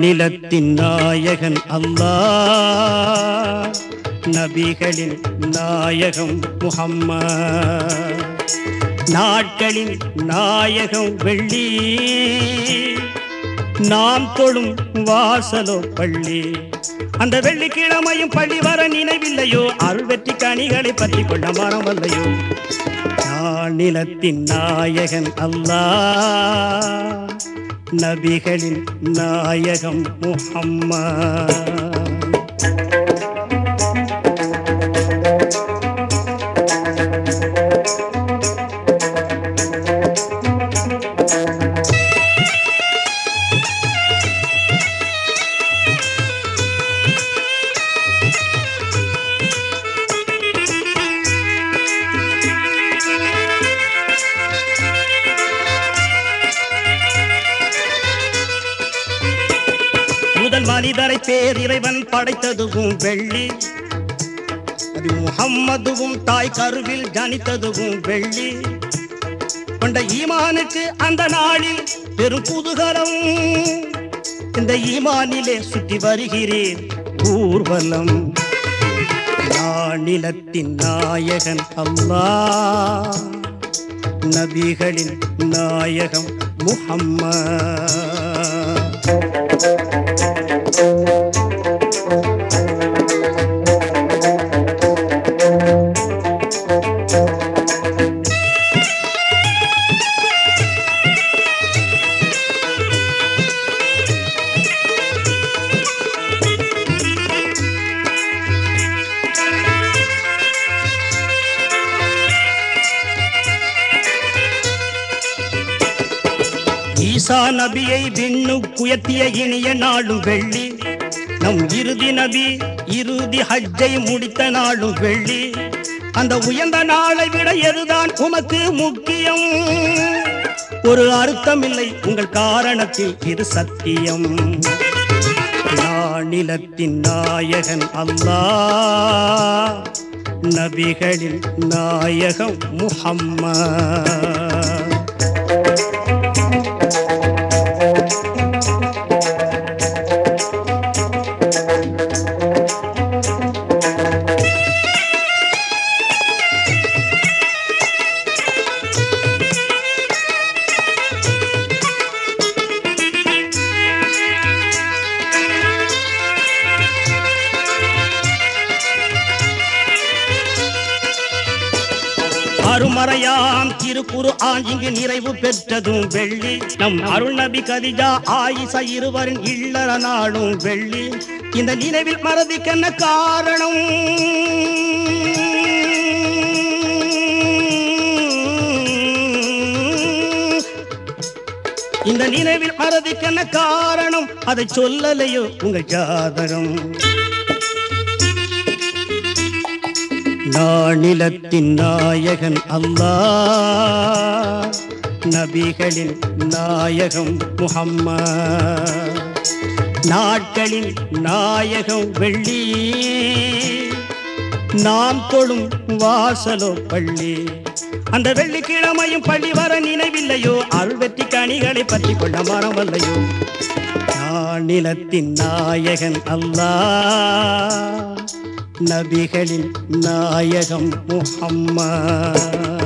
நானிலத்தின் நாயகன் அல்லாஹ் நபிகளின் நாயகம் முஹம்மத் நாட்களின் நாயகம் வெள்ளி நாம் தொழும் வாசலோ பள்ளி அந்த வெள்ளிக்கிழமையும் பள்ளி வர நினைவில்லையோ அருள் வெற்றி கனிகளை பற்றி கொள்ள மரம் அல்லையோ நானிலத்தின் நாயகன் அல்லாஹ் நபிகளின் நாயகம் முஹம்மத் முதல் மனிதரை பேர் இறைவன் படைத்ததுவும் வெள்ளி அது முகம்மதுவும் தாய் கருவில் ஜனித்ததுவும் வெள்ளி கொண்ட ஈமானுக்கு அந்த நாளில் பெரும் குதூகலம் இந்த ஈமானிலே சுற்றி வருகிறேன் ஊர்வலம் நானிலத்தின் நாயகன் அல்லாஹ் நபிகளின் நாயகம் முஹம்மத் ஈசா நபியை விண்ணுக்குயர்த்திய இனிய நாளும் வெள்ளி நம் இறுதி நபி இறுதி ஹஜ்ஜை முடித்த நாளும் வெள்ளி அந்த உயர்ந்த நாளை விட எதுதான் உமக்கு முக்கியம் ஒரு அர்த்தமில்லை உங்கள் காரணத்தில் இது சத்தியம் நானிலத்தின் நாயகன் அல்லாஹ் நபிகளின் நாயகம் முஹம்மத் அருமறையாம் திருக்குரு ஆண் இங்கு நிறைவு பெற்றதும் வெள்ளி நம் அருள் நபி கதிஜா ஆயிசா இருவரின் இல்லற நாளும் வெள்ளி இந்த நினைவில் மறதிக்கென்ன காரணம் இந்த நினைவில் மறதிக்கென்ன காரணம் அதை சொல்லலையோ உங்கள் ஜாதகம் நானிலத்தின் நாயகன் அல்லாஹ் நபிகளின் நாயகம் முஹம்மத் நாட்களின் நாயகம் வெள்ளி நாம் தொழும் வாசலோ பள்ளி அந்த வெள்ளிக்கிழமையும் பள்ளி வர நினைவில்லையோ அருள் வெற்றி கனிகளை பற்றி கொள்ள மரம் அல்லையோ நானிலத்தின் நாயகன் அல்லாஹ் நபிகளின் நாயகம் முஹம்மத்